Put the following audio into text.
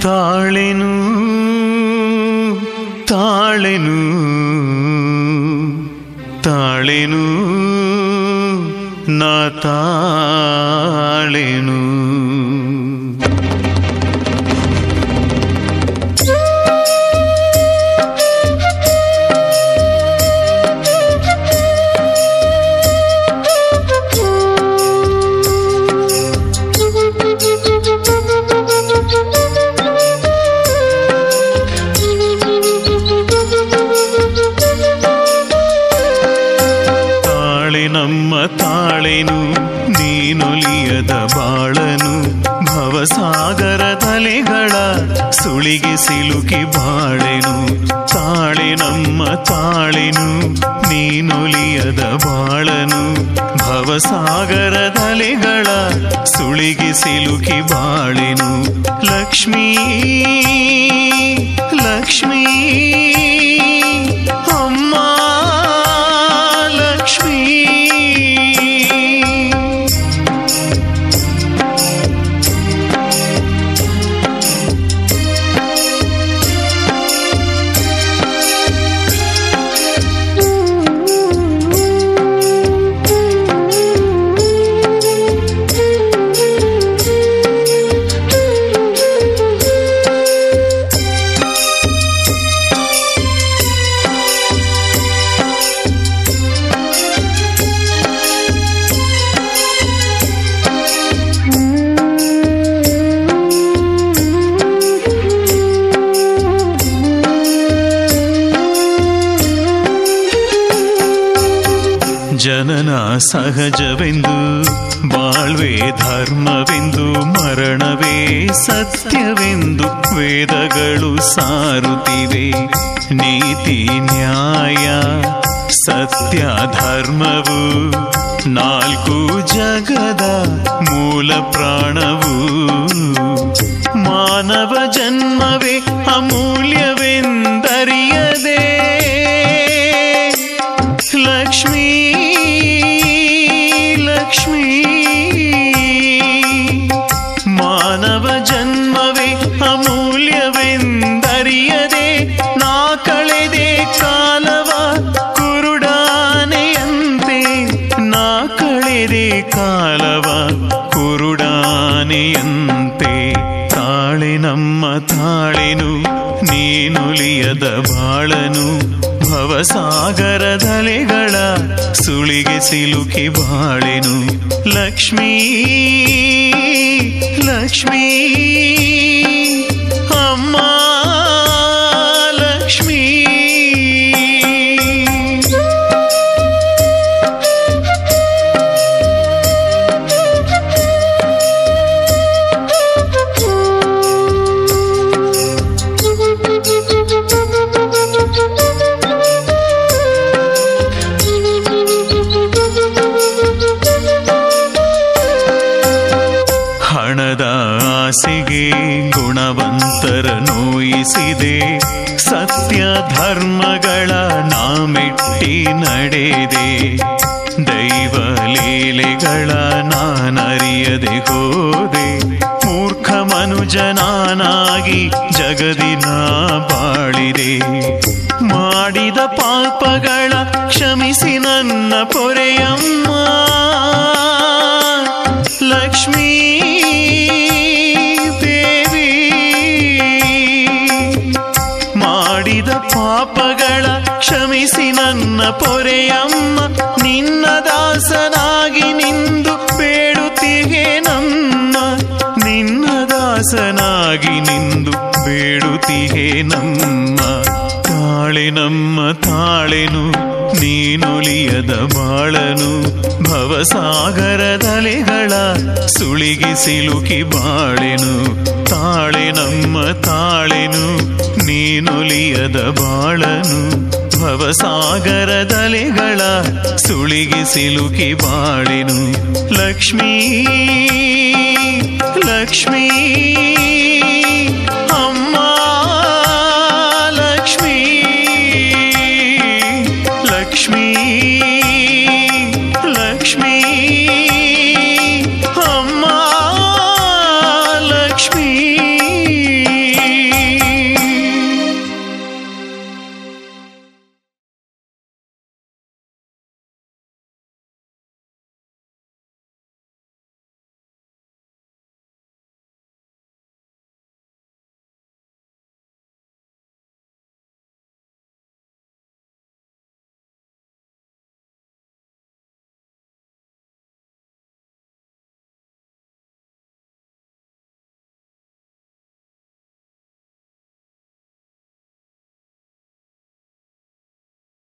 ತಾಳೆನು ತಾಳೆನು ತಾಳೆನು ನಾ ತಾಳೆನು ತಾಳೆ ನಮ್ಮ ತಾಳೆನು ನೀನೊಲಿಯದ ಬಾಳನು ಭವಸಾಗರ ತಲೆಗಳ ಸುಳಿಗೆ ಸಿಲುಕಿ ಬಾಳೆನು ತಾಳೆ ನಮ್ಮ ತಾಳೆನು ನೀನೊಲಿಯದ ಬಾಳನು ಭವಸಾಗರ ತಲೆಗಳ ಸುಳಿಗೆ ಸಿಲುಕಿ ಬಾಳೆನು ಲಕ್ಷ್ಮೀ ಲಕ್ಷ್ಮೀ ಅಮ್ಮ ಲಕ್ಷ್ಮೀ ಜನನ ಸಹಜವೆಂದು ಬಾಳ್ವೆ ಧರ್ಮವೆಂದು ಮರಣವೇ ಸತ್ಯವೆಂದು ವೇದಗಳು ಸಾರುತ್ತಿವೆ ನೀತಿ ನ್ಯಾಯ ಸತ್ಯ ಧರ್ಮವು ನಾಲ್ಕು ಜಗದ ಮೂಲ ಪ್ರಾಣವು ಮಾನವ ಜನ್ಮವೇ ಅಮೂಲ್ಯವೆಂದರಿಯದೆ ಲಕ್ಷ್ಮೀ ಲಕ್ಷ್ಮೀ ಮಾನವ ಜನ್ಮವೇ ಅಮೂಲ್ಯವೆಂದರಿಯದೆ ನಾ ಕಳೆದೆ ಕಾಲವ ಕುರುಡಾನೆಯಂತೆ ನಾ ಕಳೆದೆ ಕಾಲವ ಕುರುಡಾನೆಯಂತೆ ತಾಳೆ ನಮ್ಮ ತಾಳೆನು ನೀನುಲಿಯದ ಬಾಳನು ಭವಸಾಗರದಲೆಗಳ ಸುಳಿಗೆ ಸಿಲುಕಿ ಬಾಳೆನು ಲಕ್ಷ್ಮೀ ಲಕ್ಷ್ಮೀ ಅಮ್ಮ ಲಕ್ಷ್ಮೀ ಹಣದ ಆಸೆಗೆ ಗುಣವಂತರ ನೋಯಿಸಿದೆ ಸತ್ಯ ಧರ್ಮಗಳ ನಾಮೆಟ್ಟಿ ನಡೆದೆ ದೈವ ಲೀಲೆಗಳ ನಾನರಿಯದೆ ಹೋದೆ ಮೂರ್ಖ ಮನುಜನಾನಾಗಿ ಜಗದಿನ ಬಾಳಿದೆ ಮಾಡಿದ ಪಾಪಗಳ ಕ್ಷಮಿಸಿ ನನ್ನ ಪೊರೆಯಮ್ಮ ಲಕ್ಷ್ಮೀ ದೇವಿ ಮಾಡಿದ ಪಾಪಗಳ ಕ್ಷಮಿಸಿ ನನ್ನ ಪೊರೆಯಮ್ಮ ನಿನ್ನ ದಾಸನಾಗಿ ನಿಂದು ಬೇಡುತ್ತಿಗೆ ನಮ್ಮ ನಿನ್ನ ದಾಸನಾಗಿ ನಿಂದು ಬೇಡುತ್ತಿಗೆ ನಮ್ಮ ತಾಳೆ ನಮ್ಮ ತಾಳೆನು ನೀನುಲಿಯದ ಬಾಳನು ಭವಸಾಗರದಲೆಗಳ ಸುಳಿಗೆ ಸಿಲುಕಿ ಬಾಳೆನು ತಾಳೆ ನಮ್ಮ ತಾಳೆನು ನೀನುಲಿಯದ ಬಾಳನು ಭವಸಾಗರದಲೆಗಳ ಸುಳಿಗೆ ಸಿಲುಕಿ ಬಾಳೆನು ಲಕ್ಷ್ಮೀ ಲಕ್ಷ್ಮೀ